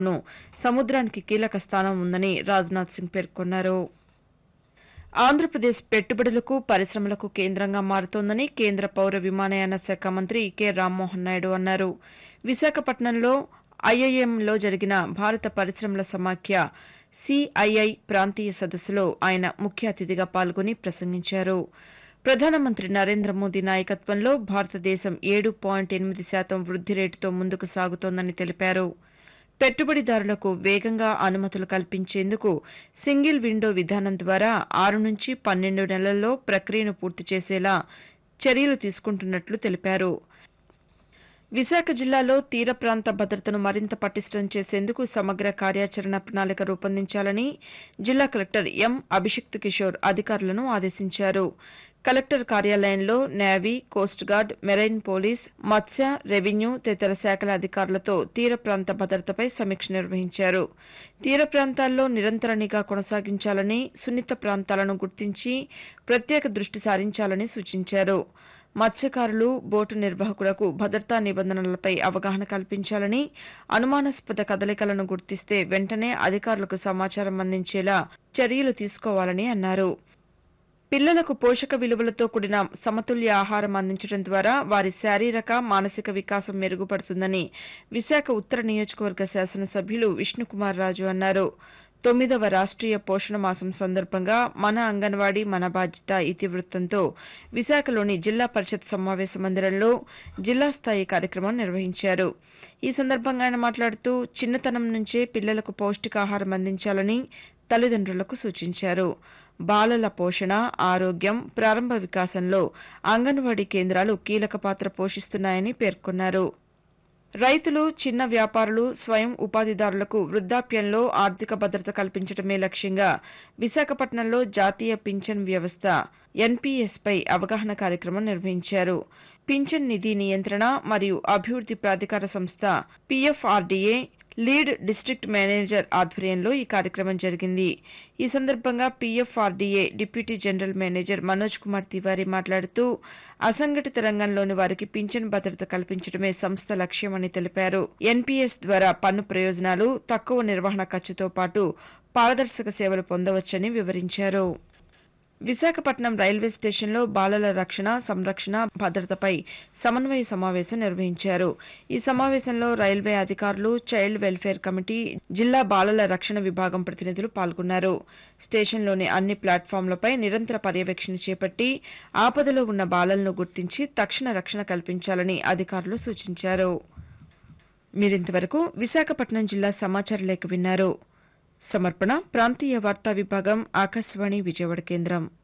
ను సముద్రానికి కీలక స్థానం ఉందని రాజ్నాథ్ సింగ్ పేర్కొన్నారు ఆంధ్రప్రదేశ్ పెట్టుబడులకు పరిశ్రమలకు కేంద్రంగా మారుతోందని కేంద్ర పౌర విమానయాన శాఖ మంత్రి కె రామ్మోహన్ నాయుడు అన్నారు విశాఖపట్నంలో ఐఐఎంలో జరిగిన భారత పరిశ్రమల సమాఖ్య సిఐఐ ప్రాంతీయ సదస్సులో ఆయన ముఖ్య అతిథిగా పాల్గొని ప్రసంగించారు ప్రధానమంత్రి నరేంద్ర మోదీ నాయకత్వంలో భారతదేశం ఏడు పాయింట్ ఎనిమిది శాతం వృద్ది రేటుతో ముందుకు సాగుతోందని తెలిపారు పెట్టుబడిదారులకు వేగంగా అనుమతులు కల్పించేందుకు సింగిల్ విండో విధానం ద్వారా ఆరు నుంచి పన్నెండు నెలల్లో ప్రక్రియను పూర్తి చేసేలా చర్యలు తీసుకుంటున్నట్లు తెలిపారు విశాఖ జిల్లాలో తీర ప్రాంత భద్రతను మరింత పటిష్టం చేసేందుకు సమగ్ర కార్యాచరణ ప్రణాళిక రూపొందించాలని జిల్లా కలెక్టర్ ఎం అభిషిక్త్ కిషోర్ అధికారులను ఆదేశించారు కలెక్టర్ కార్యాలయంలో navy coast guard marine police మత్స్య రెవెన్యూ తదితర శాఖల అధికారులతో తీర ప్రాంత భద్రతపై సమీక్ష నిర్వహించారు తీర ప్రాంతాల్లో నిరంతర నిఘా కొనసాగించాలని సున్నిత ప్రాంతాలను గుర్తించి ప్రత్యేక దృష్టి సారించాలని సూచించారు మత్స్యకారులు బోటు నిర్వాహకులకు భద్రతా నిబంధనలపై అవగాహన కల్పించాలని అనుమానాస్పద కదలికలను గుర్తిస్తే వెంటనే అధికారులకు సమాచారం అందించేలా చర్యలు తీసుకోవాలని అన్నారు పిల్లలకు పోషక విలువలతో కూడిన సమతుల్య ఆహారం అందించడం ద్వారా వారి శారీరక మానసిక వికాసం మెరుగుపడుతుందని విశాఖ ఉత్తర నియోజకవర్గ శాసనసభ్యులు విష్ణుకుమార్ రాజు అన్నారు తొమ్మిదవ రాష్ట్రీయ పోషణ మాసం సందర్భంగా మన అంగన్వాడీ మన బాధ్యత ఇతివృత్తంతో విశాఖలోని జిల్లా పరిషత్ సమావేశ మందిరంలో జిల్లా స్థాయి కార్యక్రమం నిర్వహించారు ఈ సందర్భంగా ఆయన మాట్లాడుతూ చిన్నతనం నుంచే పిల్లలకు పౌష్టికాహారం అందించాలని తల్లిదండ్రులకు సూచించారు బాలల పోషణ ఆరోగ్యం ప్రారంభ వికాసంలో అంగన్వాడీ కేంద్రాలు కీలక పాత్ర పోషిస్తున్నాయని పేర్కొన్నారు రైతులు చిన్న వ్యాపారులు స్వయం ఉపాధిదారులకు వృద్ధాప్యంలో ఆర్థిక భద్రత కల్పించడమే లక్ష్యంగా విశాఖపట్నంలో జాతీయ పింఛన్ వ్యవస్థ ఎన్పీఎస్పై అవగాహన కార్యక్రమం నిర్వహించారు పింఛన్ నిధి నియంత్రణ మరియు అభివృద్ది ప్రాధికార సంస్థ పీఎఫ్ఆర్డీఏ లీడ్ డిస్టిక్ట్ మేనేజర్ ఆధ్వర్యంలో ఈ కార్యక్రమం జరిగింది ఈ సందర్భంగా PFRDA deputy general manager Manoj Kumar Tiwari మాట్లాడుతూ అసంఘటిత రంగంలోని వారికి పింఛన్ భద్రత కల్పించడమే సంస్థ లక్ష్యమని తెలిపారు ఎన్పీఎస్ ద్వారా పన్ను ప్రయోజనాలు తక్కువ నిర్వహణ ఖర్చుతో పాటు పారదర్శక సేవలు పొందవచ్చని వివరించారు విశాఖపట్నం రైల్వే స్టేషన్లో బాలల రక్షణ సంరక్షణ భద్రతపై సమన్వయ సమావేశం నిర్వహించారు ఈ సమావేశంలో రైల్వే అధికారులు చైల్డ్ వెల్ఫేర్ కమిటీ జిల్లా బాలల రక్షణ విభాగం ప్రతినిధులు పాల్గొన్నారు స్టేషన్లోని అన్ని ప్లాట్ఫామ్లపై నిరంతర పర్యవేక్షణ చేపట్టి ఆపదలో ఉన్న బాలలను గుర్తించి తక్షణ రక్షణ కల్పించాలని అధికారులు సూచించారు మీరింతవరకు విశాఖపట్నం జిల్లా సమాచార లేఖ విన్నారు సమర్పణ ప్రాంతీయ వార్తా విభాగం ఆకాశవాణి విజయవాడ కేంద్రం